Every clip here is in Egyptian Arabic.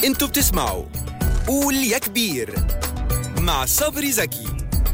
انتوا بتسمعوا قول يا كبير مع صبري زكي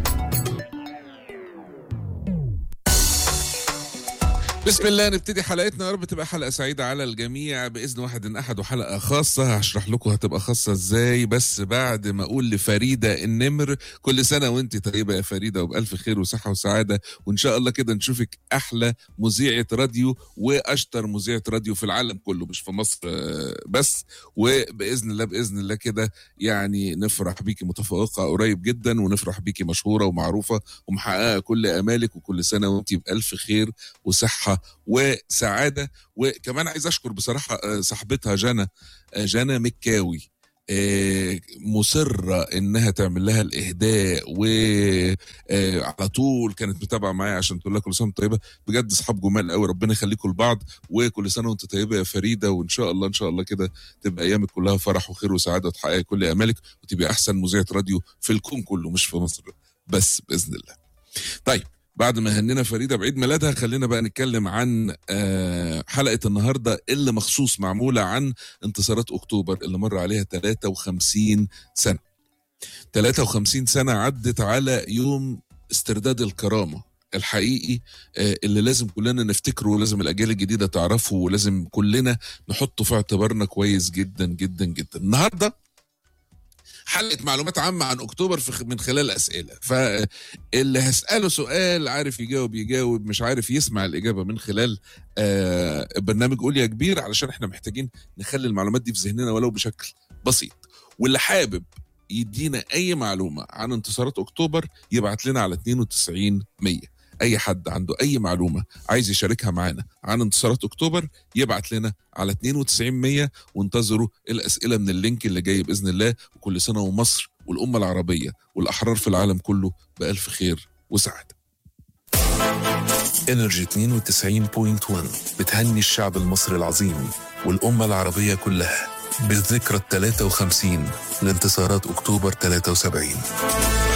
بسم الله نبتدي حلقتنا يا رب تبقى حلقه سعيده على الجميع باذن واحد ان احد وحلقه خاصه هشرح لكم هتبقى خاصه ازاي بس بعد ما اقول لفريده النمر كل سنه وانت طيبه يا فريده وبالف خير وصحه وسعاده وان شاء الله كده نشوفك احلى مذيعه راديو واشطر مذيعه راديو في العالم كله مش في مصر آه، بس وباذن الله باذن الله كده يعني نفرح بيكي متفوقه قريب جدا ونفرح بيكي مشهوره ومعروفه ومحققه كل امالك وكل سنه وانت بالف خير وصحه وسعاده وكمان عايز اشكر بصراحه آه، صاحبتها جنى آه، جنى مكاوي آه، مصرة انها تعمل لها الاهداء وعلى طول كانت متابعه معايا عشان تقول لها كل سنه وانت طيبه بجد اصحاب جمال قوي ربنا يخليكم لبعض وكل سنه وانت طيبه يا فريده وان شاء الله ان شاء الله كده تبقى ايامك كلها فرح وخير وسعاده وتحققي كل امالك وتبقى احسن مذيعه راديو في الكون كله مش في مصر بس باذن الله. طيب بعد ما هنينا فريده بعيد ميلادها خلينا بقى نتكلم عن آه، حلقه النهارده اللي مخصوص معموله عن انتصارات اكتوبر اللي مر عليها 53 سنه 53 سنه عدت على يوم استرداد الكرامه الحقيقي آه، اللي لازم كلنا نفتكره ولازم الاجيال الجديده تعرفه ولازم كلنا نحطه في اعتبارنا كويس جدا جدا جدا النهارده حلقه معلومات عامه عن اكتوبر في من خلال اسئله فاللي هساله سؤال عارف يجاوب يجاوب مش عارف يسمع الاجابه من خلال آه برنامج قول يا كبير علشان احنا محتاجين نخلي المعلومات دي في ذهننا ولو بشكل بسيط واللي حابب يدينا اي معلومه عن انتصارات اكتوبر يبعت لنا على 92 100 اي حد عنده اي معلومه عايز يشاركها معانا عن انتصارات اكتوبر يبعت لنا على 92 100 وانتظروا الاسئله من اللينك اللي جاي باذن الله وكل سنه ومصر والامه العربيه والاحرار في العالم كله بالف خير وسعاده انرجي 92.1 بتهني الشعب المصري العظيم والأمة العربية كلها بالذكرى ال 53 لانتصارات أكتوبر 73